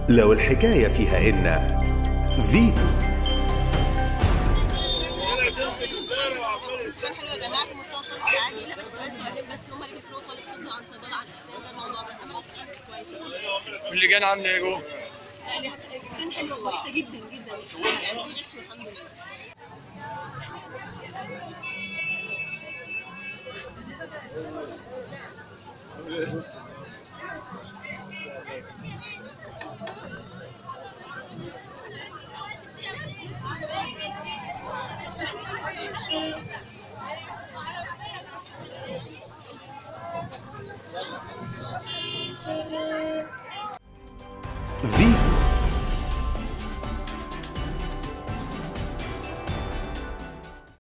لو الحكاية فيها إن فيتو كان حلو يا جماعه في مستوى الطب العادي لا بس سؤال سؤالين بس هم اللي بيفرقوا طالب طب عن صيدله عن اسنان ده الموضوع بس اما كويس واللجان عامله ايه جوه؟ لا دي كان حلوه كويسه جدا جدا يعني في غش والحمد لله